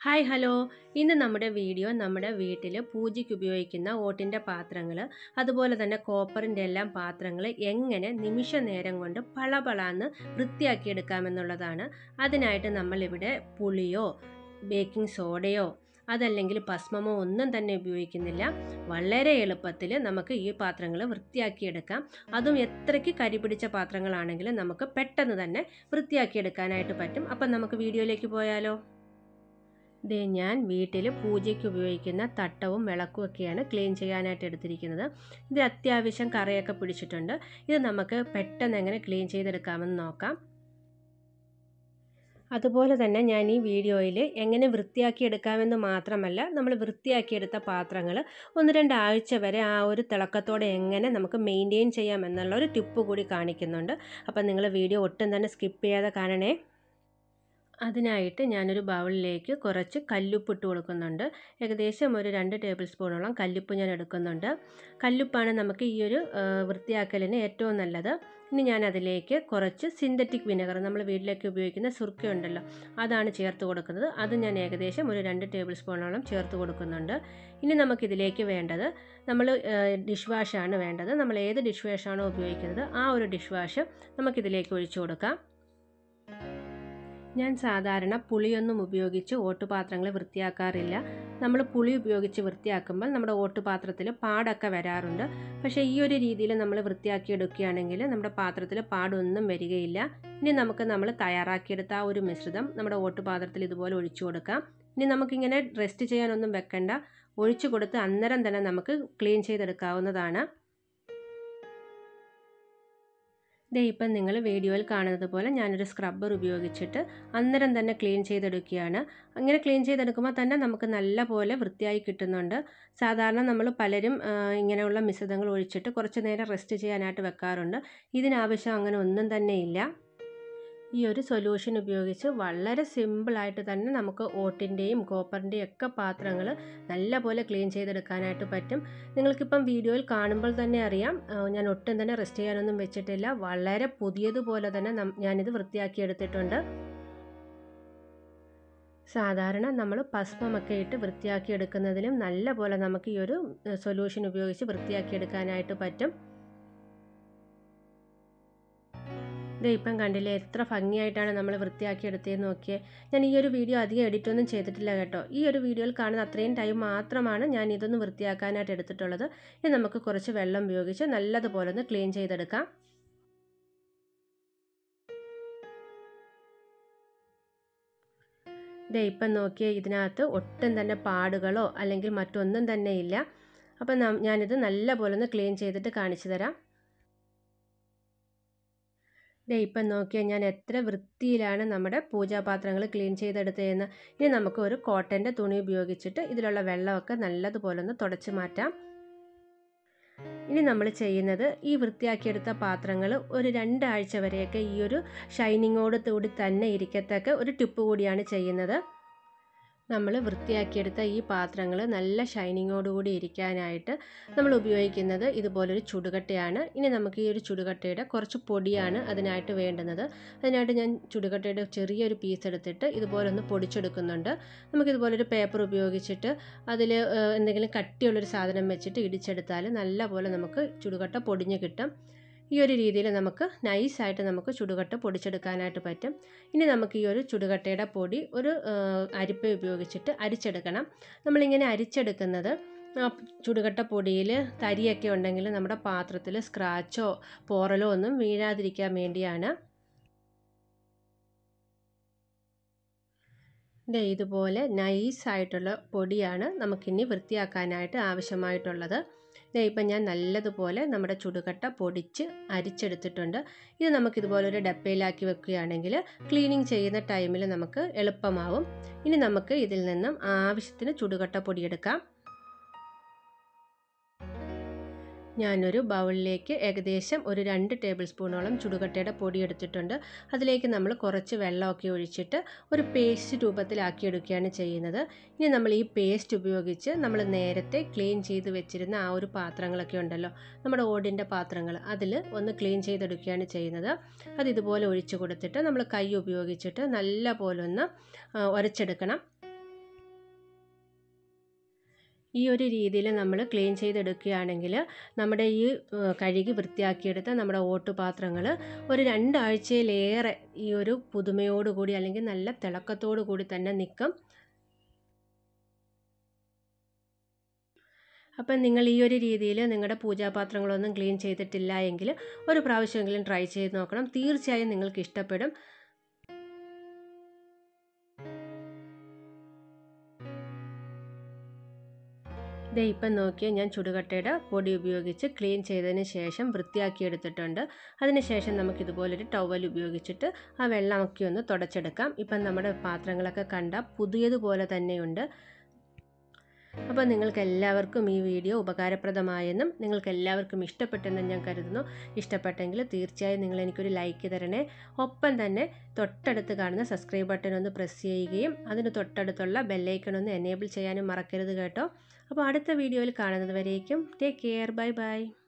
hi hello ഇന്ന് നമ്മുടെ video നമ്മുടെ വീട്ടിൽ പൂജയ്ക്ക് ഉപയോഗിക്കുന്ന ഓട്ടിൻ്റെ പാത്രങ്ങൾ അതുപോലെ തന്നെ കോപ്പറിൻ്റെ എല്ലാം പാത്രങ്ങൾ എങ്ങനെ നിമിഷ നേരം കൊണ്ട് പളപളാന്ന് വൃത്തിയാക്കിയെടുക്കാമെന്നുള്ളതാണ് അതിനായിട്ട് നമ്മളിവിടെ പുളിയോ ബേക്കിംഗ് സോഡയോ അതല്ലെങ്കിൽ ഭസ്മമോ ഒന്നും തന്നെ ഉപയോഗിക്കുന്നില്ല വളരെ എളുപ്പത്തിൽ നമുക്ക് ഈ പാത്രങ്ങൾ വൃത്തിയാക്കിയെടുക്കാം അതും എത്രയ്ക്ക് കരി പിടിച്ച പാത്രങ്ങളാണെങ്കിലും നമുക്ക് പെട്ടെന്ന് തന്നെ വൃത്തിയാക്കിയെടുക്കാനായിട്ട് പറ്റും അപ്പം നമുക്ക് വീഡിയോയിലേക്ക് പോയാലോ ദേ ഞാൻ വീട്ടിൽ പൂജയ്ക്ക് ഉപയോഗിക്കുന്ന തട്ടവും വിളക്കും ഒക്കെയാണ് ക്ലീൻ ചെയ്യാനായിട്ട് എടുത്തിരിക്കുന്നത് ഇത് അത്യാവശ്യം കറയൊക്കെ പിടിച്ചിട്ടുണ്ട് ഇത് നമുക്ക് പെട്ടെന്ന് എങ്ങനെ ക്ലീൻ ചെയ്തെടുക്കാമെന്ന് നോക്കാം അതുപോലെ തന്നെ ഞാൻ ഈ വീഡിയോയിൽ എങ്ങനെ വൃത്തിയാക്കിയെടുക്കാമെന്ന് മാത്രമല്ല നമ്മൾ വൃത്തിയാക്കിയെടുത്ത പാത്രങ്ങൾ ഒന്ന് രണ്ടാഴ്ച വരെ ആ ഒരു തിളക്കത്തോടെ എങ്ങനെ നമുക്ക് മെയിൻറ്റെയിൻ ചെയ്യാം എന്നുള്ള ഒരു ടിപ്പ് കൂടി കാണിക്കുന്നുണ്ട് അപ്പം നിങ്ങൾ വീഡിയോ ഒട്ടും തന്നെ സ്കിപ്പ് ചെയ്യാതെ കാണണേ അതിനായിട്ട് ഞാനൊരു ബൗളിലേക്ക് കുറച്ച് കല്ലുപ്പ് ഇട്ട് കൊടുക്കുന്നുണ്ട് ഏകദേശം ഒരു രണ്ട് ടേബിൾ സ്പൂണോളം കല്ലുപ്പ് ഞാൻ എടുക്കുന്നുണ്ട് കല്ലുപ്പാണ് നമുക്ക് ഈ ഒരു വൃത്തിയാക്കലിന് ഏറ്റവും നല്ലത് ഇനി ഞാൻ അതിലേക്ക് കുറച്ച് സിന്തറ്റിക് വിനെഗർ നമ്മൾ വീട്ടിലേക്ക് ഉപയോഗിക്കുന്ന സുർക്കയുണ്ടല്ലോ അതാണ് ചേർത്ത് കൊടുക്കുന്നത് അത് ഞാൻ ഏകദേശം ഒരു രണ്ട് ടേബിൾ സ്പൂണോളം ചേർത്ത് കൊടുക്കുന്നുണ്ട് ഇനി നമുക്കിതിലേക്ക് വേണ്ടത് നമ്മൾ ഡിഷ് വാഷാണ് വേണ്ടത് നമ്മൾ ഏത് ഡിഷ് വാഷാണോ ഉപയോഗിക്കുന്നത് ആ ഒരു ഡിഷ് വാഷ് നമുക്കിതിലേക്ക് ഒഴിച്ചു കൊടുക്കാം ഞാൻ സാധാരണ പുളിയൊന്നും ഉപയോഗിച്ച് ഓട്ടുപാത്രങ്ങൾ വൃത്തിയാക്കാറില്ല നമ്മൾ പുളി ഉപയോഗിച്ച് വൃത്തിയാക്കുമ്പോൾ നമ്മുടെ ഓട്ടുപാത്രത്തിൽ പാടൊക്കെ വരാറുണ്ട് പക്ഷേ ഈ ഒരു രീതിയിൽ നമ്മൾ വൃത്തിയാക്കി എടുക്കുകയാണെങ്കിൽ നമ്മുടെ പാത്രത്തിൽ പാടൊന്നും വരികയില്ല ഇനി നമുക്ക് നമ്മൾ തയ്യാറാക്കിയെടുത്ത ആ ഒരു മിശ്രിതം നമ്മുടെ ഓട്ടുപാത്രത്തിൽ ഇതുപോലെ ഒഴിച്ചു കൊടുക്കാം ഇനി നമുക്കിങ്ങനെ റെസ്റ്റ് ചെയ്യാനൊന്നും വെക്കണ്ട ഒഴിച്ചു കൊടുത്ത് അന്നേരം തന്നെ നമുക്ക് ക്ലീൻ ചെയ്തെടുക്കാവുന്നതാണ് ദേ ഇപ്പം നിങ്ങൾ വീഡിയോയിൽ കാണുന്നത് പോലെ ഞാനൊരു സ്ക്രബ്ബർ ഉപയോഗിച്ചിട്ട് അന്നേരം തന്നെ ക്ലീൻ ചെയ്തെടുക്കുകയാണ് അങ്ങനെ ക്ലീൻ ചെയ്തെടുക്കുമ്പോൾ തന്നെ നമുക്ക് നല്ല പോലെ വൃത്തിയായി കിട്ടുന്നുണ്ട് സാധാരണ നമ്മൾ പലരും ഇങ്ങനെയുള്ള മിശ്രിതങ്ങൾ ഒഴിച്ചിട്ട് കുറച്ച് നേരം റെസ്റ്റ് ചെയ്യാനായിട്ട് വെക്കാറുണ്ട് ഇതിനാവശ്യം അങ്ങനെ ഒന്നും തന്നെ ഇല്ല ഈ ഒരു സൊല്യൂഷൻ ഉപയോഗിച്ച് വളരെ സിമ്പിളായിട്ട് തന്നെ നമുക്ക് ഓട്ടിൻ്റെയും കോപ്പറിൻ്റെയും ഒക്കെ പാത്രങ്ങൾ നല്ലപോലെ ക്ലീൻ ചെയ്തെടുക്കാനായിട്ട് പറ്റും നിങ്ങൾക്കിപ്പം വീഡിയോയിൽ കാണുമ്പോൾ തന്നെ അറിയാം ഞാൻ ഒട്ടും തന്നെ റെസ്റ്റ് ചെയ്യാനൊന്നും വെച്ചിട്ടില്ല വളരെ പുതിയതുപോലെ തന്നെ ഞാനിത് വൃത്തിയാക്കി എടുത്തിട്ടുണ്ട് സാധാരണ നമ്മൾ ഭസ്മമൊക്കെ ഇട്ട് വൃത്തിയാക്കി എടുക്കുന്നതിലും നല്ല പോലെ നമുക്ക് ഈ ഒരു സൊല്യൂഷൻ ഉപയോഗിച്ച് വൃത്തിയാക്കി എടുക്കാനായിട്ട് പറ്റും ഇത് ഇപ്പം കണ്ടില്ലേ എത്ര ഭംഗിയായിട്ടാണ് നമ്മൾ വൃത്തിയാക്കി എടുത്തതെന്ന് നോക്കിയേ ഞാൻ ഈ ഒരു വീഡിയോ അധികം എഡിറ്റ് ഒന്നും ചെയ്തിട്ടില്ല കേട്ടോ ഈ ഒരു വീഡിയോയിൽ കാണുന്ന അത്രയും ടൈം മാത്രമാണ് ഞാൻ ഇതൊന്ന് വൃത്തിയാക്കാനായിട്ട് എടുത്തിട്ടുള്ളത് ഇനി നമുക്ക് കുറച്ച് വെള്ളം ഉപയോഗിച്ച് നല്ലതുപോലെ ഒന്ന് ക്ലീൻ ചെയ്തെടുക്കാം ഇതേ ഇപ്പം നോക്കിയേ ഇതിനകത്ത് ഒട്ടും തന്നെ പാടുകളോ അല്ലെങ്കിൽ മറ്റൊന്നും തന്നെ ഇല്ല അപ്പം ഞാനിത് നല്ലപോലെ ഒന്ന് ക്ലീൻ ചെയ്തിട്ട് കാണിച്ചു തരാം ദേ ഇപ്പം നോക്കിയാൽ ഞാൻ എത്ര വൃത്തിയിലാണ് നമ്മുടെ പൂജാപാത്രങ്ങൾ ക്ലീൻ ചെയ്തെടുത്തതെന്ന് ഇനി നമുക്ക് ഒരു കോട്ടൻ്റെ തുണി ഉപയോഗിച്ചിട്ട് ഇതിലുള്ള വെള്ളമൊക്കെ നല്ലതുപോലെ ഒന്ന് തുടച്ച് മാറ്റാം ഇനി നമ്മൾ ചെയ്യുന്നത് ഈ വൃത്തിയാക്കിയെടുത്ത പാത്രങ്ങൾ ഒരു രണ്ടാഴ്ച വരെയൊക്കെ ഈ ഒരു ഷൈനിങ്ങോട് കൂടി തന്നെ ഇരിക്കത്തക്ക ഒരു ടിപ്പ് കൂടിയാണ് ചെയ്യുന്നത് നമ്മൾ വൃത്തിയാക്കിയെടുത്ത ഈ പാത്രങ്ങൾ നല്ല ഷൈനിങ്ങോടുകൂടി ഇരിക്കാനായിട്ട് നമ്മൾ ഉപയോഗിക്കുന്നത് ഇതുപോലൊരു ചുടുകട്ടയാണ് ഇനി നമുക്ക് ഈ ഒരു ചുടുകട്ടയുടെ കുറച്ച് പൊടിയാണ് അതിനായിട്ട് വേണ്ടുന്നത് അതിനായിട്ട് ഞാൻ ചുടുകട്ടയുടെ ചെറിയൊരു പീസ് എടുത്തിട്ട് ഇതുപോലെ ഒന്ന് പൊടിച്ചെടുക്കുന്നുണ്ട് നമുക്കിതുപോലൊരു പേപ്പർ ഉപയോഗിച്ചിട്ട് അതിൽ എന്തെങ്കിലും കട്ടിയുള്ളൊരു സാധനം വെച്ചിട്ട് ഇടിച്ചെടുത്താൽ നല്ല പോലെ നമുക്ക് ചുടുകട്ട പൊടിഞ്ഞ് കിട്ടും ഈ ഒരു രീതിയിൽ നമുക്ക് നൈസായിട്ട് നമുക്ക് ചുടുകട്ട പൊടിച്ചെടുക്കാനായിട്ട് പറ്റും ഇനി നമുക്ക് ഈ ഒരു ചുടുകട്ടയുടെ പൊടി ഒരു അരിപ്പ ഉപയോഗിച്ചിട്ട് അരിച്ചെടുക്കണം നമ്മളിങ്ങനെ അരിച്ചെടുക്കുന്നത് ചുടുകട്ട പൊടിയിൽ തരിയൊക്കെ ഉണ്ടെങ്കിൽ നമ്മുടെ പാത്രത്തിൽ സ്ക്രാച്ചോ പോറലോ ഒന്നും വീഴാതിരിക്കാൻ വേണ്ടിയാണ് ഇതുപോലെ നൈസായിട്ടുള്ള പൊടിയാണ് നമുക്കിനി വൃത്തിയാക്കാനായിട്ട് ആവശ്യമായിട്ടുള്ളത് ഇപ്പം ഞാൻ നല്ലതുപോലെ നമ്മുടെ ചുടുകട്ട പൊടിച്ച് അരിച്ചെടുത്തിട്ടുണ്ട് ഇത് നമുക്കിതുപോലെ ഒരു ഡപ്പയിലാക്കി വെക്കുകയാണെങ്കിൽ ക്ലീനിങ് ചെയ്യുന്ന ടൈമിൽ നമുക്ക് എളുപ്പമാവും ഇനി നമുക്ക് ഇതിൽ നിന്നും ആവശ്യത്തിന് ചുടുകട്ട പൊടിയെടുക്കാം ഞാനൊരു ബൗളിലേക്ക് ഏകദേശം ഒരു രണ്ട് ടേബിൾ സ്പൂണോളം ചുടുകട്ടയുടെ പൊടി എടുത്തിട്ടുണ്ട് അതിലേക്ക് നമ്മൾ കുറച്ച് വെള്ളമൊക്കെ ഒഴിച്ചിട്ട് ഒരു പേസ്റ്റ് രൂപത്തിലാക്കി എടുക്കുകയാണ് ചെയ്യുന്നത് ഇനി നമ്മൾ ഈ പേസ്റ്റ് ഉപയോഗിച്ച് നമ്മൾ നേരത്തെ ക്ലീൻ ചെയ്ത് വെച്ചിരുന്ന ആ ഒരു പാത്രങ്ങളൊക്കെ ഉണ്ടല്ലോ നമ്മുടെ ഓടിൻ്റെ പാത്രങ്ങൾ അതിൽ ഒന്ന് ക്ലീൻ ചെയ്തെടുക്കുകയാണ് ചെയ്യുന്നത് അത് ഇതുപോലെ ഒഴിച്ച് കൊടുത്തിട്ട് നമ്മൾ കൈ ഉപയോഗിച്ചിട്ട് നല്ല പോലെ ഒന്ന് ഉരച്ചെടുക്കണം ഈ ഒരു രീതിയിൽ നമ്മൾ ക്ലീൻ ചെയ്തെടുക്കുകയാണെങ്കിൽ നമ്മുടെ ഈ കഴുകി വൃത്തിയാക്കിയെടുത്ത നമ്മുടെ ഓട്ടുപാത്രങ്ങൾ ഒരു രണ്ടാഴ്ചയിലേറെ ഈ ഒരു പുതുമയോടുകൂടി അല്ലെങ്കിൽ നല്ല തിളക്കത്തോടു കൂടി തന്നെ നിൽക്കും അപ്പം നിങ്ങൾ ഈ ഒരു രീതിയിൽ നിങ്ങളുടെ പൂജാപാത്രങ്ങളൊന്നും ക്ലീൻ ചെയ്തിട്ടില്ല എങ്കിൽ ഒരു പ്രാവശ്യമെങ്കിലും ട്രൈ ചെയ്ത് നോക്കണം തീർച്ചയായും നിങ്ങൾക്ക് ഇഷ്ടപ്പെടും ദേ ഇപ്പം നോക്കിയാൽ ഞാൻ ചുടുകട്ടയുടെ പൊടി ഉപയോഗിച്ച് ക്ലീൻ ചെയ്തതിന് ശേഷം വൃത്തിയാക്കി എടുത്തിട്ടുണ്ട് അതിനുശേഷം നമുക്കിതുപോലൊരു ടവൽ ഉപയോഗിച്ചിട്ട് ആ വെള്ളമൊക്കെ ഒന്ന് തുടച്ചെടുക്കാം ഇപ്പം നമ്മുടെ പാത്രങ്ങളൊക്കെ കണ്ട പുതിയതുപോലെ തന്നെയുണ്ട് അപ്പോൾ നിങ്ങൾക്ക് എല്ലാവർക്കും ഈ വീഡിയോ ഉപകാരപ്രദമായെന്നും നിങ്ങൾക്ക് എല്ലാവർക്കും ഇഷ്ടപ്പെട്ടെന്നും ഞാൻ കരുതുന്നു ഇഷ്ടപ്പെട്ടെങ്കിൽ തീർച്ചയായും നിങ്ങൾ എനിക്കൊരു ലൈക്ക് തരണേ ഒപ്പം തന്നെ തൊട്ടടുത്ത് കാണുന്ന സബ്സ്ക്രൈബ് ബട്ടൺ ഒന്ന് പ്രസ് ചെയ്യുകയും അതിന് തൊട്ടടുത്തുള്ള ബെല്ലൈക്കൺ ഒന്ന് എനേബിൾ ചെയ്യാനും മറക്കരുത് കേട്ടോ അപ്പോൾ അടുത്ത വീഡിയോയിൽ കാണുന്നത് വരേക്കും ടേക്ക് കെയർ ബൈ ബൈ